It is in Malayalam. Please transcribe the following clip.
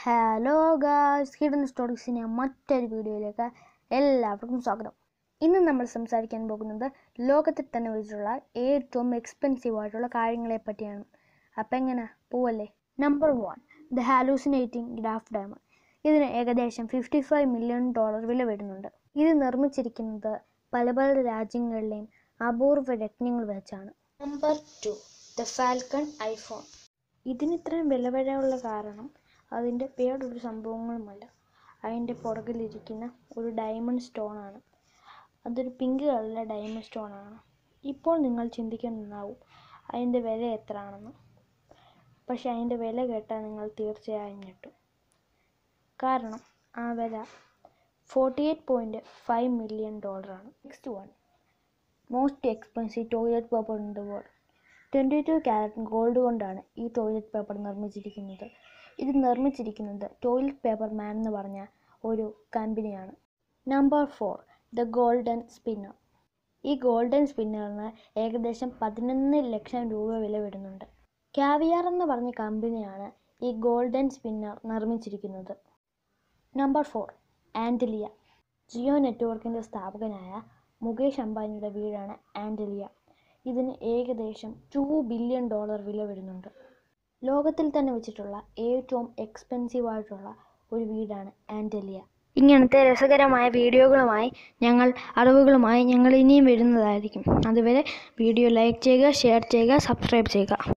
ഹലോ ഗായ്സ് ഹിഡൻ സ്റ്റോറീസിൻ്റെ മറ്റൊരു വീഡിയോയിലേക്ക് എല്ലാവർക്കും സ്വാഗതം ഇന്ന് നമ്മൾ സംസാരിക്കാൻ പോകുന്നത് ലോകത്തിൽ തന്നെ വെച്ചിട്ടുള്ള ഏറ്റവും എക്സ്പെൻസീവ് ആയിട്ടുള്ള കാര്യങ്ങളെ പറ്റിയാണ് അപ്പം എങ്ങനെ പോവല്ലേ number one the hallucinating Graff diamond ഇതിന് ഏകദേശം ഫിഫ്റ്റി ഫൈവ് മില്യൺ ഡോളർ വില വരുന്നുണ്ട് ഇത് നിർമ്മിച്ചിരിക്കുന്നത് പല പല രാജ്യങ്ങളിലെയും അപൂർവ രത്നങ്ങൾ വെച്ചാണ് number two the Falcon iPhone ഇതിന് ഇത്രയും വില വരാനുള്ള കാരണം അതിൻ്റെ വേറൊരു സംഭവങ്ങളുമല്ല അതിൻ്റെ പുറകിലിരിക്കുന്ന ഒരു ഡയമണ്ട് സ്റ്റോണാണ് അതൊരു പിങ്ക് കളറിലെ ഡയമണ്ട് സ്റ്റോണാണ് ഇപ്പോൾ നിങ്ങൾ ചിന്തിക്കുന്നുണ്ടാവും അതിൻ്റെ വില എത്ര ആണെന്ന് പക്ഷെ അതിൻ്റെ വില കേട്ടാൽ നിങ്ങൾ തീർച്ചയായും ഞെട്ടും കാരണം ആ വില forty eight point five million ഡോളറാണ് next one most expensive toilet paper in the world twenty two carat gold കൊണ്ടാണ് ഈ ടോയ്ലറ്റ് പേപ്പർ നിർമ്മിച്ചിരിക്കുന്നത് ഇത് നിർമ്മിച്ചിരിക്കുന്നത് ടോയ്ലറ്റ് പേപ്പർ മാൻ എന്ന് പറഞ്ഞ ഒരു കമ്പനിയാണ് number four the golden spinner ഈ ഗോൾഡൻ സ്പിന്നറിന് ഏകദേശം പതിനൊന്ന് ലക്ഷം രൂപ വില വരുന്നുണ്ട് കാവിയാർ എന്ന് പറഞ്ഞ കമ്പനിയാണ് ഈ ഗോൾഡൻ സ്പിന്നർ നിർമ്മിച്ചിരിക്കുന്നത് നമ്പർ ഫോർ ആൻഡലിയ ജിയോ നെറ്റ്വർക്കിൻ്റെ സ്ഥാപകനായ മുകേഷ് അംബാനിയുടെ വീടാണ് ആൻഡലിയ ഇതിന് ഏകദേശം ടു ബില്യൺ ഡോളർ വില വരുന്നുണ്ട് ലോകത്തിൽ തന്നെ വെച്ചിട്ടുള്ള ഏറ്റവും എക്സ്പെൻസീവ് ആയിട്ടുള്ള ഒരു വീടാണ് ആൻഡലിയ ഇങ്ങനത്തെ രസകരമായ വീഡിയോകളുമായി ഞങ്ങൾ അറിവുകളുമായി ഞങ്ങൾ ഇനിയും വരുന്നതായിരിക്കും അതുവരെ വീഡിയോ ലൈക്ക് ചെയ്യുക ഷെയർ ചെയ്യുക സബ്സ്ക്രൈബ് ചെയ്യുക